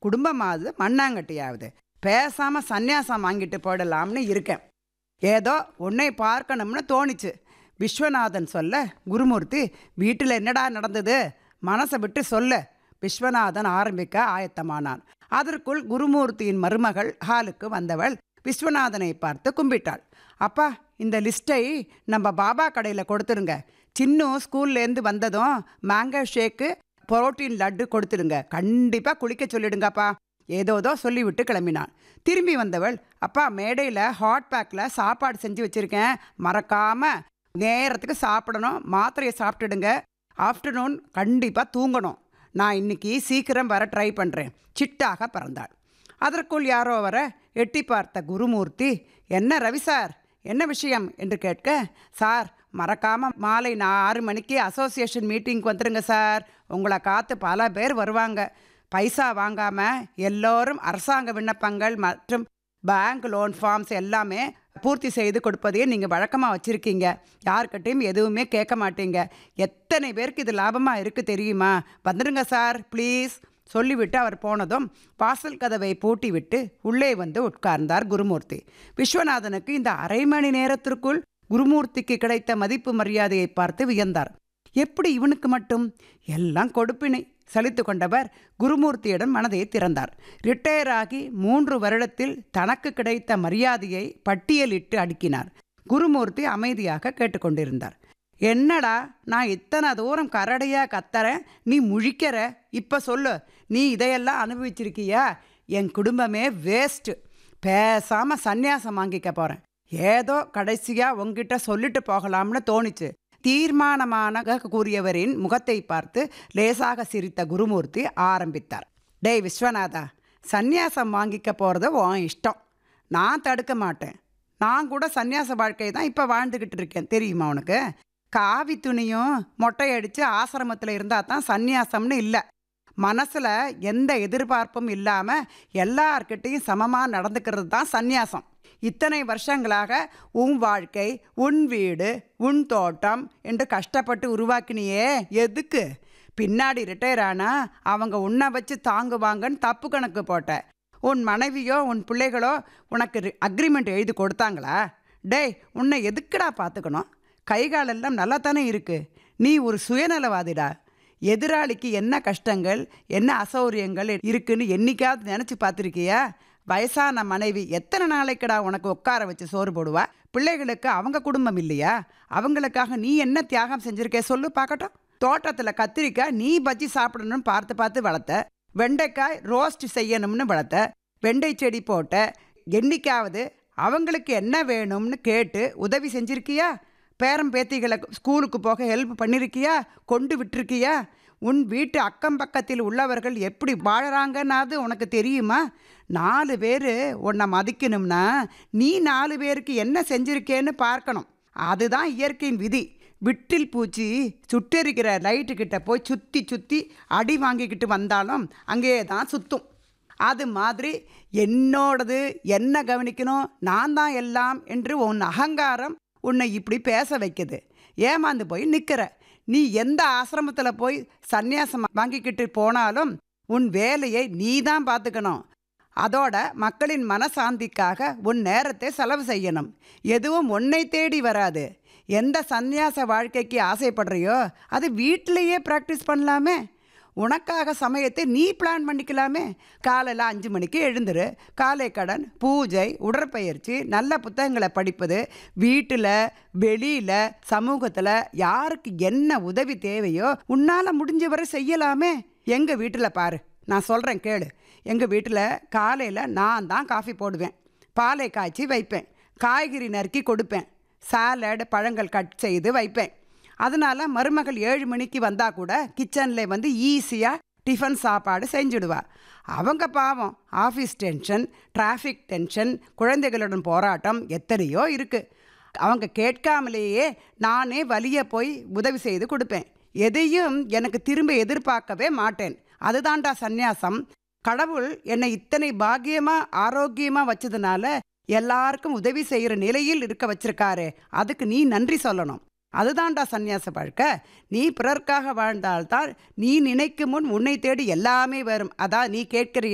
குடும்பமாவது மண்ணாங்கட்டியாவது பேசாம சந்நியாசம் வாங்கிட்டு போயிடலாம்னு இருக்கேன் ஏதோ உன்னை பார்க்கணும்னு தோணுச்சு விஸ்வநாதன் சொல்ல குருமூர்த்தி வீட்டில் என்னடா நடந்தது மனசை விட்டு சொல்ல விஸ்வநாதன் ஆரம்பிக்க ஆயத்தமானான் அதற்குள் குருமூர்த்தியின் மருமகள் ஹாலுக்கு வந்தவள் விஸ்வநாதனை பார்த்து கும்பிட்டாள் அப்பா இந்த லிஸ்ட்டை நம்ம பாபா கடையில் கொடுத்துருங்க சின்னும் ஸ்கூல்லேருந்து வந்ததும் மேங்கோ ஷேக்கு புரோட்டீன் லட்டு கொடுத்துடுங்க கண்டிப்பாக குளிக்க சொல்லிடுங்கப்பா ஏதோதோ சொல்லிவிட்டு கிளம்பினான் திரும்பி வந்தவள் அப்பா மேடையில் ஹாட் பேக்கில் சாப்பாடு செஞ்சு வச்சுருக்கேன் மறக்காமல் நேரத்துக்கு சாப்பிடணும் மாத்திரையை சாப்பிட்டுடுங்க ஆஃப்டர்நூன் கண்டிப்பாக தூங்கணும் நான் இன்னைக்கு சீக்கிரம் வர ட்ரை பண்ணுறேன் சிட்டாக பிறந்தாள் அதற்குள் யாரோ வர எட்டி பார்த்த குருமூர்த்தி என்ன ரவி சார் என்ன விஷயம் என்று கேட்க சார் மறக்காம மாலை நான் ஆறு மணிக்கு அசோசியேஷன் மீட்டிங்க்கு வந்துடுங்க சார் உங்களை காத்து பல பேர் வருவாங்க பைசா வாங்காம எல்லோரும் அரசாங்க விண்ணப்பங்கள் மற்றும் பேங்க் லோன் ஃபார்ம்ஸ் எல்லாமே பூர்த்தி செய்து கொடுப்பதையே நீங்கள் வழக்கமாக வச்சுருக்கீங்க யார்கிட்டையும் எதுவுமே கேட்க மாட்டீங்க எத்தனை பேருக்கு இது லாபமாக இருக்குது தெரியுமா வந்துடுங்க சார் ப்ளீஸ் சொல்லிவிட்டு அவர் போனதும் வாசல் கதவை பூட்டிவிட்டு உள்ளே வந்து உட்கார்ந்தார் குருமூர்த்தி விஸ்வநாதனுக்கு இந்த அரை மணி நேரத்திற்குள் குருமூர்த்திக்கு கிடைத்த மதிப்பு மரியாதையை பார்த்து வியந்தார் எப்படி இவனுக்கு மட்டும் எல்லாம் கொடுப்பினை சலித்து கொண்டவர் குருமூர்த்தியிடம் மனதை திறந்தார் ரிட்டையர் ஆகி மூன்று வருடத்தில் தனக்கு கிடைத்த மரியாதையை பட்டியலிட்டு அடுக்கினார் குருமூர்த்தி அமைதியாக கேட்டுக்கொண்டிருந்தார் என்னடா நான் இத்தனை தூரம் கரடையா கத்தறேன் நீ முழிக்கிற இப்போ சொல்லு நீ இதையெல்லாம் அனுபவிச்சிருக்கியா என் குடும்பமே வேஸ்ட்டு பேசாமல் சந்நியாசம் வாங்கிக்க போகிறேன் ஏதோ கடைசியாக உங்ககிட்ட சொல்லிட்டு போகலாம்னு தோணுச்சு தீர்மானமான கூறியவரின் முகத்தை பார்த்து லேசாக சிரித்த குருமூர்த்தி ஆரம்பித்தார் டேய் விஸ்வநாதா சந்நியாசம் வாங்கிக்க போகிறது உன் இஷ்டம் நான் தடுக்க மாட்டேன் நான் கூட சந்நியாச வாழ்க்கை தான் இப்போ வாழ்ந்துக்கிட்டு இருக்கேன் தெரியுமா உனக்கு காவி துணியும் மொட்டை அடித்து ஆசிரமத்தில் இருந்தால் தான் சந்நியாசம்னு இல்லை மனசில் எந்த எதிர்பார்ப்பும் இல்லாமல் எல்லார்கிட்டையும் சமமாக நடந்துக்கிறது தான் சந்நியாசம் இத்தனை வருஷங்களாக உன் வாழ்க்கை உன் வீடு உன் தோட்டம் என்று கஷ்டப்பட்டு உருவாக்கினியே எதுக்கு பின்னாடி ரிட்டையர் ஆனா அவங்க உன்னை வச்சு தாங்குவாங்கன்னு தப்பு கணக்கு போட்ட உன் மனைவியோ உன் பிள்ளைகளோ உனக்கு அக்ரிமெண்ட் எழுதி கொடுத்தாங்களா டேய் உன்னை எதுக்குடா பார்த்துக்கணும் கைகாலெல்லாம் நல்லா தானே இருக்கு நீ ஒரு சுயநலவாதிடா எதிராளிக்கு என்ன கஷ்டங்கள் என்ன அசௌரியங்கள் இருக்குன்னு என்னைக்காவது நினச்சி பார்த்துருக்கியா வயசான மனைவி எத்தனை நாளைக்குடா உனக்கு உட்கார வச்சு சோறு போடுவா பிள்ளைகளுக்கு அவங்க குடும்பம் இல்லையா அவங்களுக்காக நீ என்ன தியாகம் செஞ்சிருக்கே சொல்லு பார்க்கட்டும் தோட்டத்தில் கத்திரிக்காய் நீ பஜ்ஜி சாப்பிடணும்னு பார்த்து பார்த்து வளர்த்த வெண்டைக்காய் ரோஸ்ட் செய்யணும்னு வளர்த்த வெண்டை செடி போட்ட என்னைக்காவது அவங்களுக்கு என்ன வேணும்னு கேட்டு உதவி செஞ்சிருக்கியா பேரம் பேத்திகளை ஸ்கூலுக்கு போக ஹெல்ப் பண்ணியிருக்கியா கொண்டு விட்டுருக்கியா உன் வீட்டு அக்கம் பக்கத்தில் உள்ளவர்கள் எப்படி வாழறாங்கன்னாது உனக்கு தெரியுமா நாலு பேர் உன்னை மதிக்கணும்னா நீ நாலு பேருக்கு என்ன செஞ்சிருக்கேன்னு பார்க்கணும் அதுதான் இயற்கையின் விதி விட்டில் பூச்சி சுட்டெரிக்கிற லைட்டு கிட்ட போய் சுற்றி சுற்றி அடி வாங்கிக்கிட்டு வந்தாலும் அங்கேயே தான் சுற்றும் அது மாதிரி என்னோடது என்ன கவனிக்கணும் நான் தான் எல்லாம் என்று உன் அகங்காரம் உன்னை இப்படி பேச வைக்குது ஏமாந்து போய் நிற்கிற நீ எந்த ஆசிரமத்தில் போய் சந்நியாசம் வாங்கிக்கிட்டு போனாலும் உன் வேலையை நீ தான் பார்த்துக்கணும் அதோட மக்களின் மனசாந்திக்காக உன் நேரத்தை செலவு செய்யணும் எதுவும் உன்னை தேடி வராது எந்த சந்நியாச வாழ்க்கைக்கு ஆசைப்படுறியோ அது வீட்டிலையே ப்ராக்டிஸ் பண்ணலாமே உனக்காக சமயத்தை நீ பிளான் பண்ணிக்கலாமே காலையில் அஞ்சு மணிக்கு எழுந்துரு காலை கடன் பூஜை உடற்பயிற்சி நல்ல புத்தகங்களை படிப்பது வீட்டில் வெளியில் சமூகத்தில் யாருக்கு என்ன உதவி தேவையோ உன்னால் முடிஞ்ச வரை செய்யலாமே எங்கள் வீட்டில் பாரு நான் சொல்கிறேன் கேளு எங்கள் வீட்டில் காலையில் நான் தான் காஃபி போடுவேன் பாலை காய்ச்சி வைப்பேன் காய்கறி நறுக்கி கொடுப்பேன் சாலட் பழங்கள் கட் செய்து வைப்பேன் அதனால் மருமகள் ஏழு மணிக்கு வந்தால் கூட கிச்சனில் வந்து ஈஸியாக டிஃபன் சாப்பாடு செஞ்சுடுவா அவங்க பாவம் ஆஃபீஸ் டென்ஷன் டிராஃபிக் டென்ஷன் குழந்தைகளுடன் போராட்டம் எத்தனையோ இருக்குது அவங்க கேட்காமலேயே நானே வலிய போய் உதவி செய்து கொடுப்பேன் எதையும் எனக்கு திரும்ப எதிர்பார்க்கவே மாட்டேன் அதுதான்டா சந்நியாசம் கடவுள் என்னை இத்தனை பாக்கியமாக ஆரோக்கியமாக வச்சதுனால எல்லாருக்கும் உதவி செய்கிற நிலையில் இருக்க வச்சிருக்காரு அதுக்கு நீ நன்றி சொல்லணும் அதுதான்டா சந்நியாச வாழ்க்கை நீ பிறர்க்காக வாழ்ந்தால்தான் நீ நினைக்கும் முன் உன்னை தேடி எல்லாமே வரும் அதான் நீ கேட்கிற